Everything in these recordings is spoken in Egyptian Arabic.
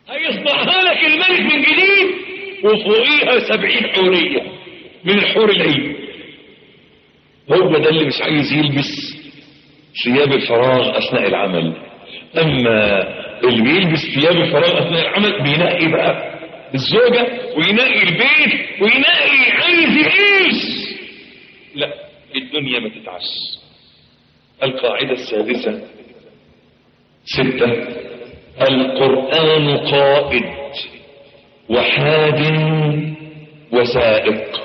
هيصنعها لك الملك من جديد وفوقيها سبعين حورية من الحور العين هو ده اللي مش عايز يلبس ثياب الفراغ أثناء العمل أما اللي بيلبس ثياب الفراغ أثناء العمل بينقي بقى الزوجة وينقي البيت وينقي عايز يعيش لا الدنيا ما تتعش القاعدة السادسة ستة القرآن قائد وحاد وسائق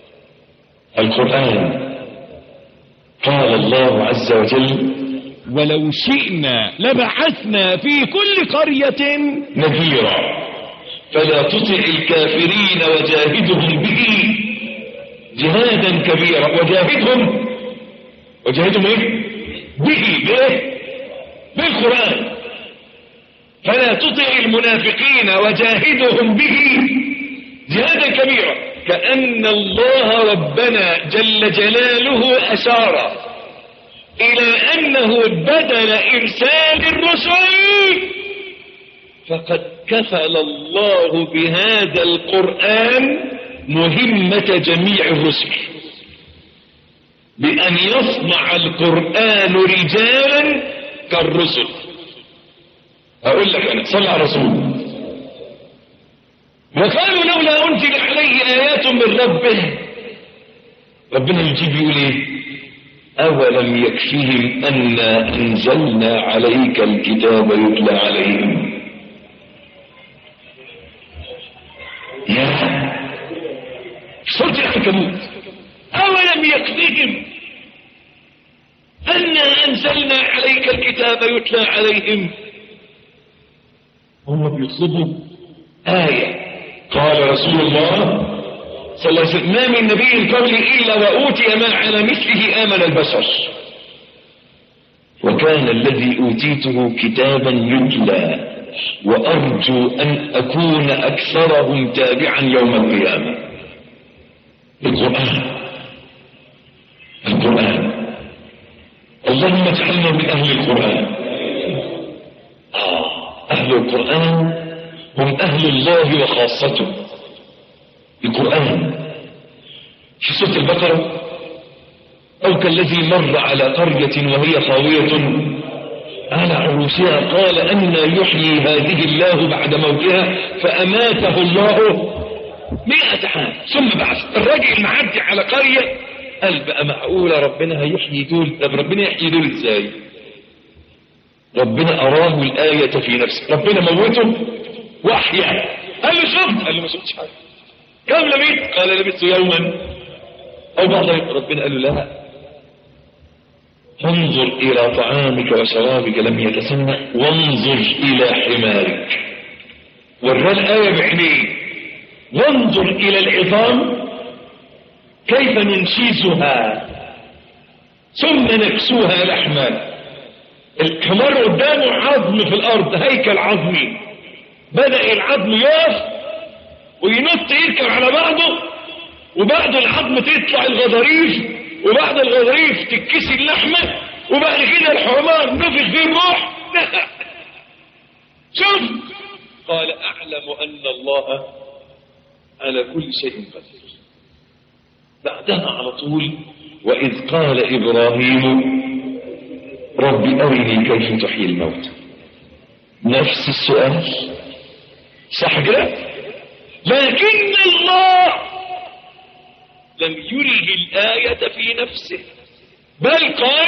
القرآن قال الله عز وجل ولو شئنا لبعثنا في كل قرية نذيرا فلا تطع الكافرين وجاهدهم به جهادا كبيرا وجاهدهم وجاهدهم ايه به بايه بالقرآن فلا تطع المنافقين وجاهدهم به جهادا كبيرا كأن الله ربنا جل جلاله أشار إلى أنه بدل إرسال الرسل فقد كفل الله بهذا القرآن مهمة جميع الرسل بأن يصنع القرآن رجالا كالرسل أقول لك أنا صلى على رسول وقالوا لولا أنزل عليه آيات من ربه ربنا يجيب يقول إيه أولم يكفهم أنا أنزلنا عليك الكتاب يتلى عليهم يا صوت العنكبوت أولم يكفهم أنا أنزلنا عليك الكتاب يتلى عليهم هم بيطلبوا آية قال رسول الله صلى الله عليه وسلم ما من نبي قبل إلا وأوتي ما على مثله آمن البشر وكان الذي أوتيته كتابا يتلى وأرجو أن أكون أكثرهم تابعا يوم القيامة القرآن القرآن اللهم اجعلنا من أهل القرآن آه أهل القرآن هم أهل الله وخاصته القرآن في سورة البقرة أو كالذي مر على قرية وهي خاوية على عروشها قال أن يحيي هذه الله بعد موتها فأماته الله مئة عام ثم بعث الراجل معدي على قرية قال بقى معقولة ربنا هيحيي دول طب ربنا يحيي دول ازاي ربنا أراه الآية في نفسه ربنا موته وأحيا قال له شفت قال له ما شفتش حاجة كم لبثت قال لبثت يوما أو بعض يوم ربنا قال له لا انظر إلى طعامك وشرابك لم يتسنى وانظر إلى حمارك ورى الآية بعينيه وانظر إلى العظام كيف ننشيزها ثم نكسوها لحما الحمار قدامه عظم في الأرض هيكل عظمي بدأ العظم يقف وينط يركب على بعضه وبعد العظم تطلع الغضاريف وبعد الغضاريف تتكسي اللحمة وبعد كده الحمار نفخ فيه الروح شوف قال أعلم أن الله على كل شيء قدير بعدها على طول وإذ قال إبراهيم رب أرني كيف تحيي الموت نفس السؤال صح كده لكن الله لم يره الآية في نفسه بل قال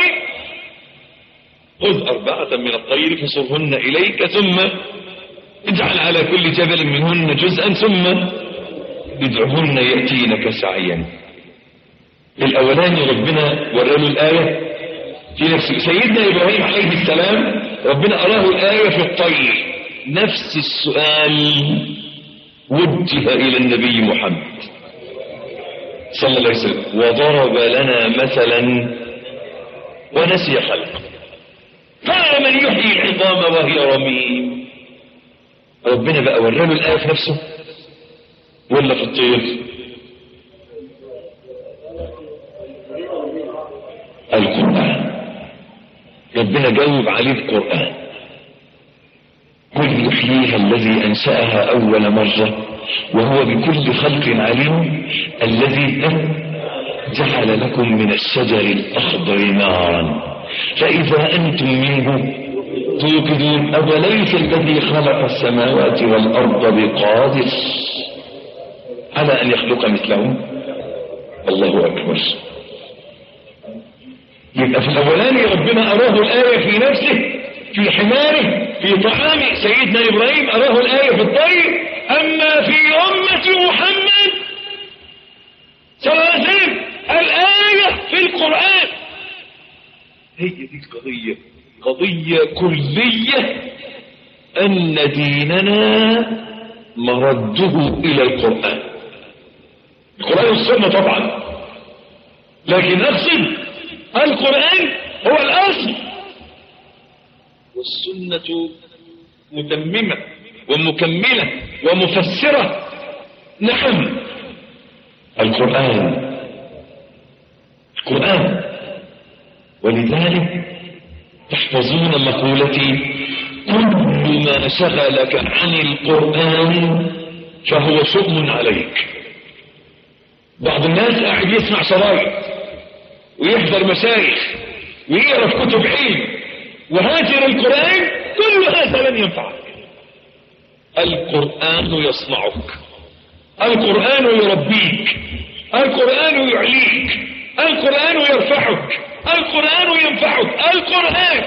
خذ أربعة من الطير فصرهن إليك ثم اجعل على كل جبل منهن جزءا ثم ادعهن يأتينك سعيا الأولاني ربنا وراله الآية في نفسه سيدنا إبراهيم عليه السلام ربنا أراه الآية في الطير نفس السؤال وجه إلى النبي محمد صلى الله عليه وسلم وضرب لنا مثلا ونسي خلقه قال من يحيي العظام وهي رميم ربنا بقى وراله الآية في نفسه ولا في الطير القرآن ربنا جاوب عليه القرآن قل يحييها الذي الذي أنشأها أول مرة وهو بكل خلق عليم الذي جعل لكم من الشجر الأخضر نارا فإذا أنتم منه توقدون أوليس الذي خلق السماوات والأرض بقادر على أن يخلق مثلهم الله أكبر يبقى في الأولاني ربنا أراه الآية في نفسه في حماره في طعام سيدنا إبراهيم أراه الآية في الطير أما في أمة محمد صلى الله عليه وسلم الآية في القرآن هي دي القضية قضية كلية أن ديننا مرده إلى القرآن القرآن والسنة طبعا لكن أقصد القرآن هو الأصل والسنة متممة ومكملة ومفسرة نعم القرآن القرآن ولذلك تحفظون مقولتي كل ما شغلك عن القرآن فهو شؤم عليك بعض الناس قاعد يسمع شرايط ويحضر مشايخ ويقرا في كتب علم وهاجر القرآن كل هذا لن ينفعك القرآن يصنعك القرآن يربيك القرآن يعليك القرآن يرفعك القرآن ينفعك القرآن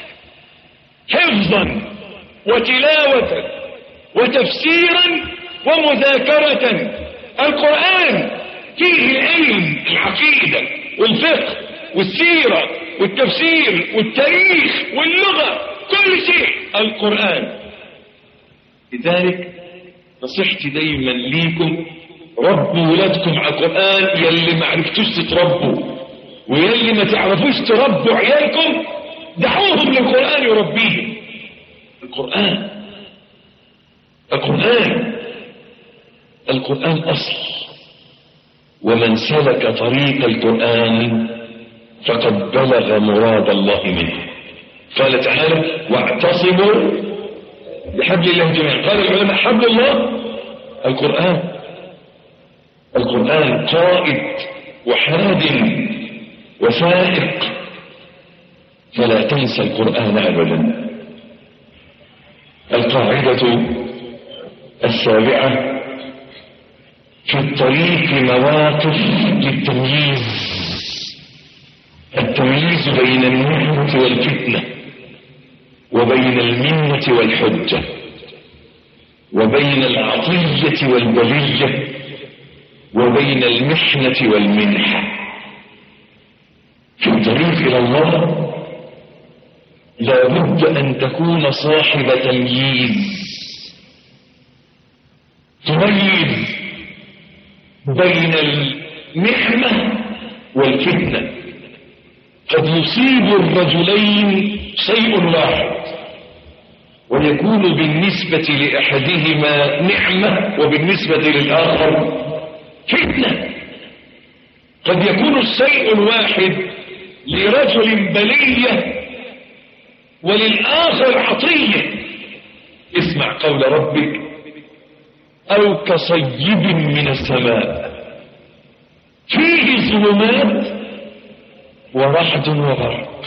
حفظا وتلاوة وتفسيرا ومذاكرة القرآن فيه العلم العقيدة والفقه والسيرة والتفسير والتاريخ واللغة كل شيء القرآن لذلك نصيحتي دايما ليكم ربوا ولادكم على القرآن يلي ما عرفتوش تتربوا ويلي ما تعرفوش تربوا عيالكم دعوهم للقرآن يربيهم القرآن القرآن القرآن أصل ومن سلك طريق القرآن فقد بلغ مراد الله منه قال تعالى واعتصموا بحبل الله جميعا قال العلماء حبل الله القرآن القرآن قائد وحاد وفائق فلا تنسى القرآن أبدا القاعدة السابعة في الطريق مواقف للتمييز التمييز بين النعمة والفتنة وبين المنة والحجة وبين العطية والبلية وبين المحنة والمنحة في الطريق إلى الله لا بد أن تكون صاحب تمييز تميز بين المحنة والفتنة قد يصيب الرجلين شيء واحد ويكون بالنسبة لأحدهما نعمة وبالنسبة للآخر فتنة قد يكون الشيء الواحد لرجل بلية وللآخر عطية اسمع قول ربك أو كصيب من السماء فيه ظلمات ورعد وبرق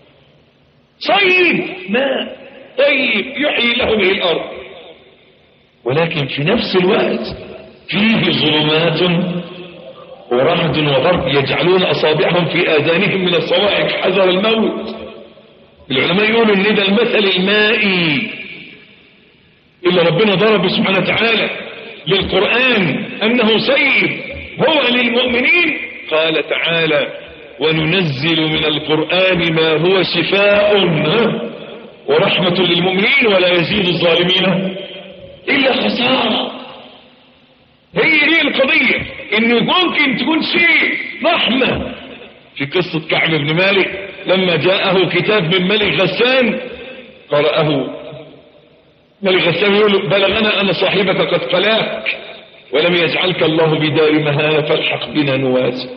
صيب ماء طيب يحيي له به الأرض ولكن في نفس الوقت فيه ظلمات ورعد وبرق يجعلون أصابعهم في آذانهم من الصواعق حذر الموت العلماء يقولوا ان ده المثل المائي اللي ربنا ضرب سبحانه وتعالى للقرآن أنه سيد هو للمؤمنين قال تعالى وننزل من القرآن ما هو شفاء ورحمة للمؤمنين ولا يزيد الظالمين إلا خسارة هي دي القضية إنه ممكن تكون شيء رحمة في قصة كعب بن مالك لما جاءه كتاب من ملك غسان قرأه ملك غسان يقول بلغنا أن صاحبك قد قلاك ولم يجعلك الله بدار مهانة فالحق بنا نواسك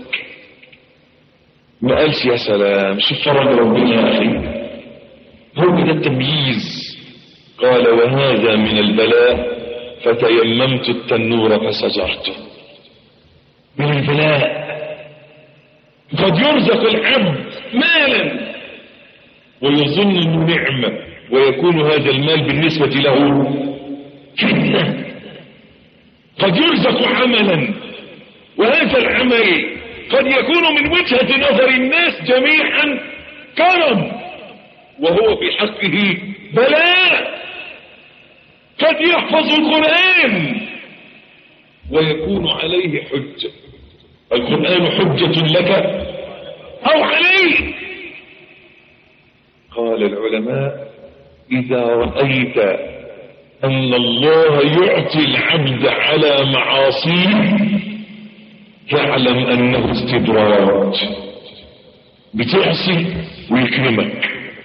ما قالش يا سلام شوف فرج ربنا يا أخي هو ده التمييز قال وهذا من البلاء فتيممت التنور فسجرته من البلاء قد يرزق العبد مالا ويظن انه نعمة ويكون هذا المال بالنسبة له فتنة قد يرزق عملا وهذا العمل قد يكون من وجهة نظر الناس جميعا كرم وهو في حقه بلاء قد يحفظ القرآن ويكون عليه حجة القرآن حجة لك أو عليك قال العلماء إذا رأيت أن الله يعطي العبد على معاصيه فاعلم أنه استدراج بتعصي ويكرمك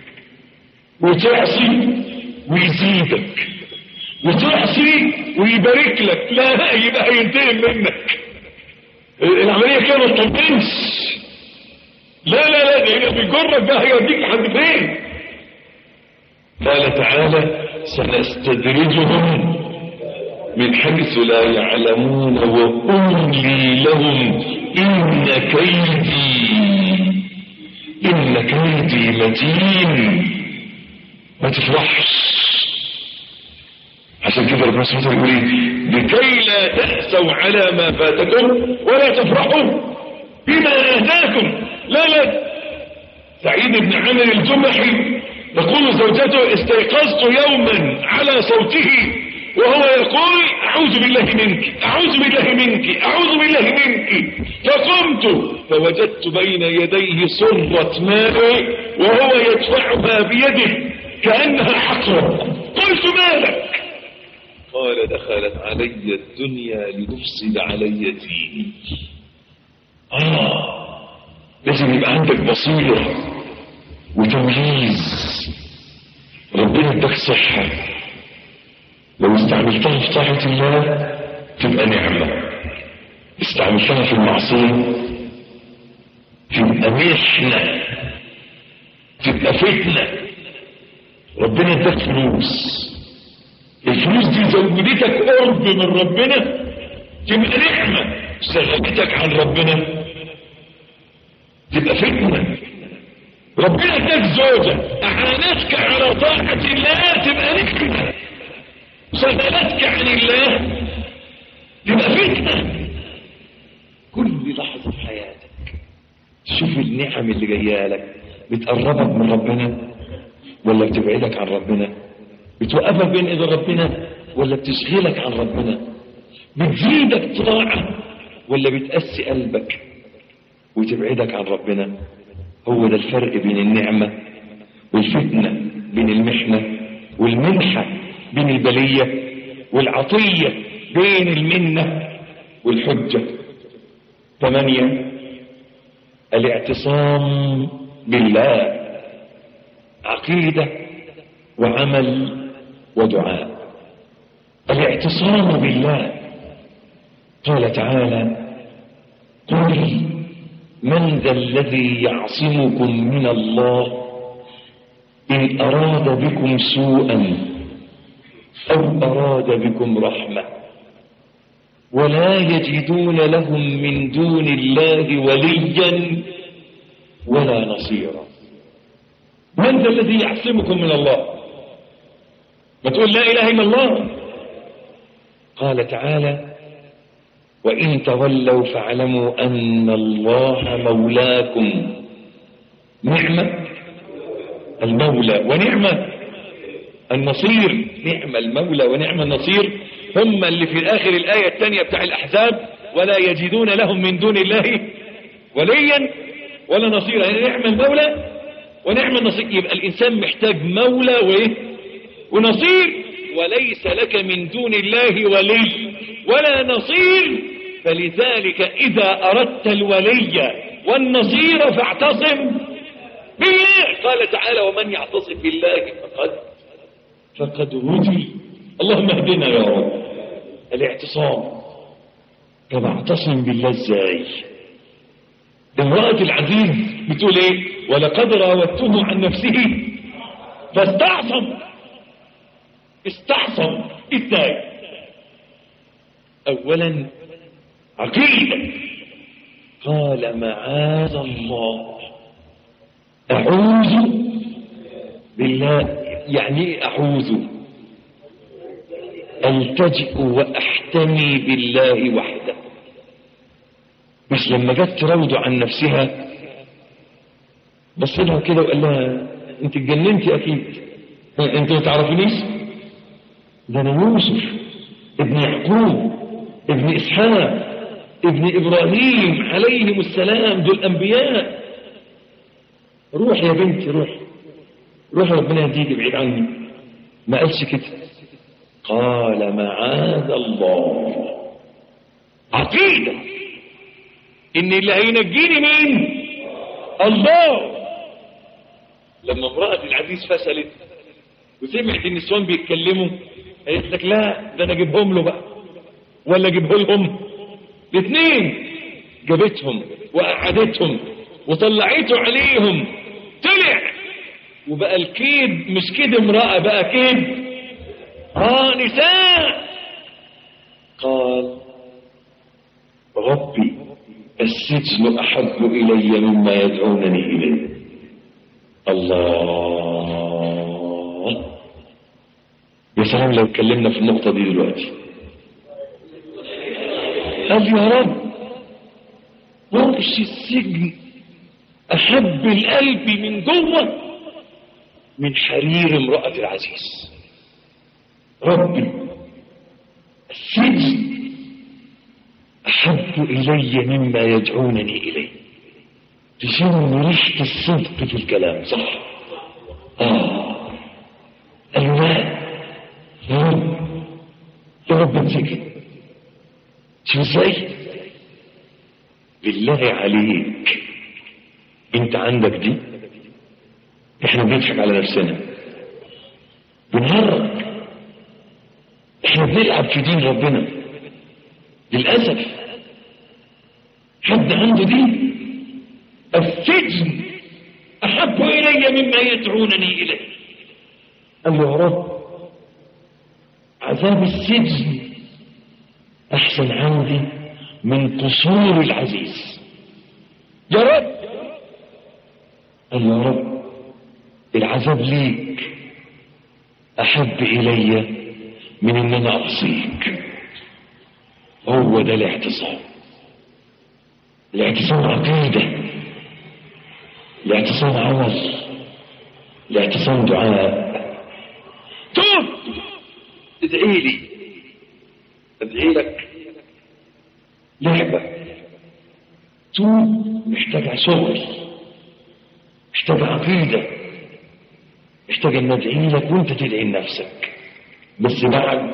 وتعصي ويزيدك وتعصي ويبارك لك لا يبقى هينتقم منك العملية كده ما تطمنش لا لا لا ده هنا بيجرك ده هيوديك لحد فين قال تعالى سنستدرجهم من حيث لا يعلمون وأملي لهم إن كيدي إن كيدي متين ما تفرحش عشان كده ربنا سبحانه وتعالى يقول ايه لكي لا تأسوا على ما فاتكم ولا تفرحوا بما آتاكم لا لا سعيد بن عامر الجمحي تقول زوجته استيقظت يوما على صوته وهو يقول أعوذ بالله منك أعوذ بالله منك أعوذ بالله منك فقمت فوجدت بين يديه صرة ماء وهو يدفعها بيده كأنها حقرة قلت مالك قال دخلت علي الدنيا لتفسد علي ديني آه لازم يبقى عندك بصيرة وتمييز ربنا اداك صحة لو استعملتها في طاعة الله تبقى نعمة استعملتها في المعصية تبقى محنة تبقى فتنة ربنا اداك فلوس الفلوس دي زودتك قرب من ربنا تبقى نعمة شغلتك عن ربنا تبقى فتنة ربنا اداك زوجة اعانتك على طاعة الله تبقى نعمة شغلتك عن الله تبقى فتنة كل لحظة في حياتك تشوف النعم اللي جايه لك بتقربك من ربنا ولا بتبعدك عن ربنا بتوقفك بين ايد ربنا ولا بتشغلك عن ربنا بتزيدك طاعة ولا بتقسي قلبك وتبعدك عن ربنا هو ده الفرق بين النعمة والفتنة بين المحنة والمنحة بين البلية والعطية بين المنة والحجة ثمانية الاعتصام بالله عقيدة وعمل ودعاء الاعتصام بالله قال تعالى قل من ذا الذي يعصمكم من الله إن أراد بكم سوءا أو أراد بكم رحمة ولا يجدون لهم من دون الله وليا ولا نصيرا من ذا الذي يعصمكم من الله ما تقول لا إله إلا الله قال تعالى وإن تولوا فاعلموا أن الله مولاكم نعمة المولى ونعمة النصير نعم المولى ونعم النصير هم اللي في آخر الآية الثانية بتاع الأحزاب ولا يجدون لهم من دون الله وليا ولا نصيرا يعني نعم المولى ونعم النصير يبقى الإنسان محتاج مولى وإيه ونصير وليس لك من دون الله ولي ولا نصير فلذلك إذا أردت الولي والنصير فاعتصم بالله قال تعالى ومن يعتصم بالله فقد فقد هدي اللهم اهدنا يا رب الاعتصام طب اعتصم بالله ازاي امرأة العزيز بتقول ايه ولقد راودته عن نفسه فاستعصم استعصم ازاي اولا عقيدة قال معاذ الله اعوذ بالله يعني ايه اعوذ التجئ واحتمي بالله وحده مش لما جت تراود عن نفسها بص لها كده وقال لها انت اتجننتي اكيد انت ما تعرفنيش ده انا يوسف ابن يعقوب ابن اسحاق ابن ابراهيم عليهم السلام دول انبياء روح يا بنتي روح روح ربنا يهديك بعيد عني ما قالش كده قال معاذ الله عقيده ان اللي هينجيني مين الله لما امرأة العزيز فشلت وسمعت النسوان بيتكلموا قالت لك لا ده انا اجيبهم له بقى ولا اجيبه لهم الاثنين جابتهم وقعدتهم وطلعته عليهم طلع وبقى الكيد مش كيد امرأة بقى كيد اه نساء قال ربي السجن أحب إلي مما يدعونني إليه الله يا سلام لو اتكلمنا في النقطة دي دلوقتي قال يا رب وحش السجن أحب القلب من جوه من حرير امرأة العزيز ربي السجن أحب إلي مما يدعونني إليه تشم ريحة الصدق في الكلام صح آه أيوة يا رب يا رب امسك شو ازاي بالله عليك انت عندك دي احنا بنضحك على نفسنا بنهرج احنا بنلعب في دين ربنا للأسف حد عنده دين السجن أحب إلي مما يدعونني إليه قال له يا رب عذاب السجن أحسن عندي من قصور العزيز يا رب قال له يا رب العذاب ليك أحب إلي من إن أنا أعصيك هو ده الاعتصام الاعتصام عقيدة الاعتصام عمل الاعتصام دعاء توب ادعي لي ادعي لك لعبة توب محتاجة شغل محتاجة عقيدة محتاجة ان ادعي لك وانت تدعي لنفسك بس بعد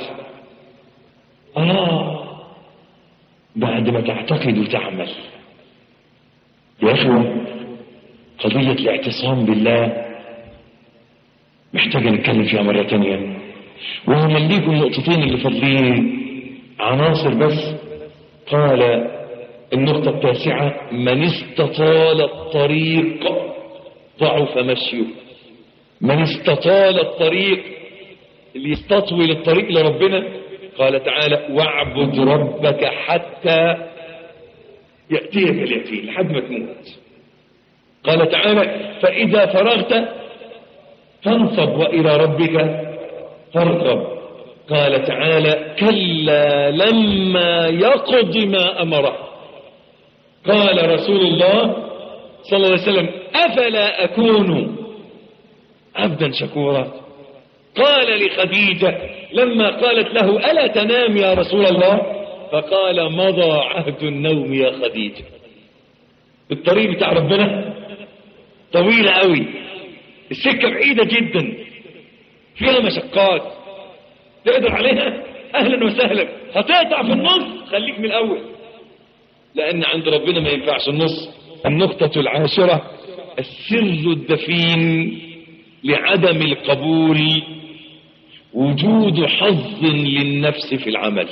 آه بعد ما تعتقد وتعمل يا أخوة قضية الاعتصام بالله محتاجة نتكلم فيها مرة تانية وهمليكم النقطتين اللي فاضلين عناصر بس قال النقطة التاسعة من استطال الطريق ضعف مشيه من استطال الطريق اللي يستطول الطريق لربنا قال تعالى واعبد ربك حتى يأتيك اليقين لحد ما تموت قال تعالى فإذا فرغت فانصب وإلى ربك فارغب قال تعالى كلا لما يقض ما أمره قال رسول الله صلى الله عليه وسلم أفلا أكون عبدا شكورا قال لخديجة لما قالت له ألا تنام يا رسول الله فقال مضى عهد النوم يا خديجة الطريق بتاع ربنا طويلة قوي السكة بعيدة جدا فيها مشقات تقدر عليها أهلا وسهلا هتقطع في النص خليك من الأول لأن عند ربنا ما ينفعش النص النقطة العاشرة السر الدفين لعدم القبول وجود حظ للنفس في العمل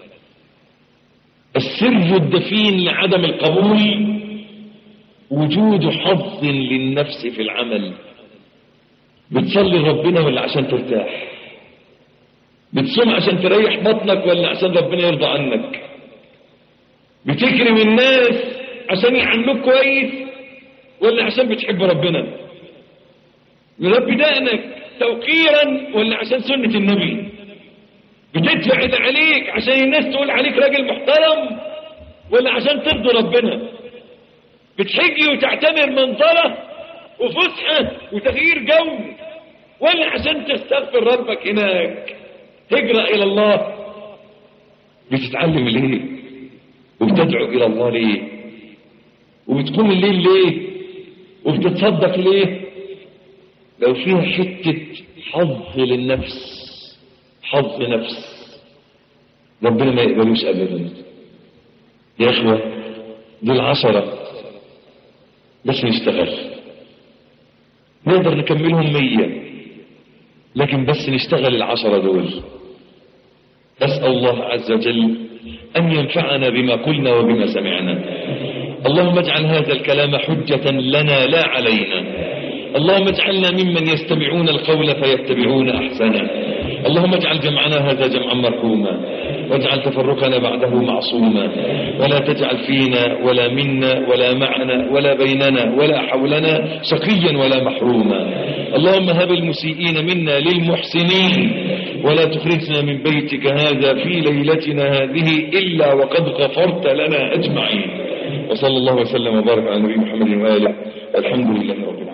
السر الدفين لعدم القبول وجود حظ للنفس في العمل بتصلي ربنا ولا عشان ترتاح بتصوم عشان تريح بطنك ولا عشان ربنا يرضى عنك بتكرم الناس عشان يعاملوك كويس ولا عشان بتحب ربنا مربي دقنك توقيرا ولا عشان سنة النبي بتدفع اللي عليك عشان الناس تقول عليك راجل محترم ولا عشان ترضي ربنا بتحجي وتعتمر منظرة وفسحة وتغيير جو ولا عشان تستغفر ربك هناك هجرة إلى الله بتتعلم ليه وبتدعو إلى الله ليه وبتقوم الليل ليه وبتتصدق ليه لو فيها حتة حظ للنفس حظ نفس ربنا ما يقبلوش أبدا يا إخوة دول عشرة بس نشتغل نقدر نكملهم مية لكن بس نشتغل العشرة دول نسأل الله عز وجل أن ينفعنا بما قلنا وبما سمعنا اللهم اجعل هذا الكلام حجة لنا لا علينا اللهم اجعلنا ممن يستمعون القول فيتبعون أحسنه اللهم اجعل جمعنا هذا جمعا مرحوما واجعل تفرقنا بعده معصوما ولا تجعل فينا ولا منا ولا معنا ولا بيننا ولا حولنا شقيا ولا محروما اللهم هب المسيئين منا للمحسنين ولا تخرجنا من بيتك هذا في ليلتنا هذه إلا وقد غفرت لنا أجمعين وصلى الله وسلم وبارك على نبي محمد وآله الحمد لله رب العالمين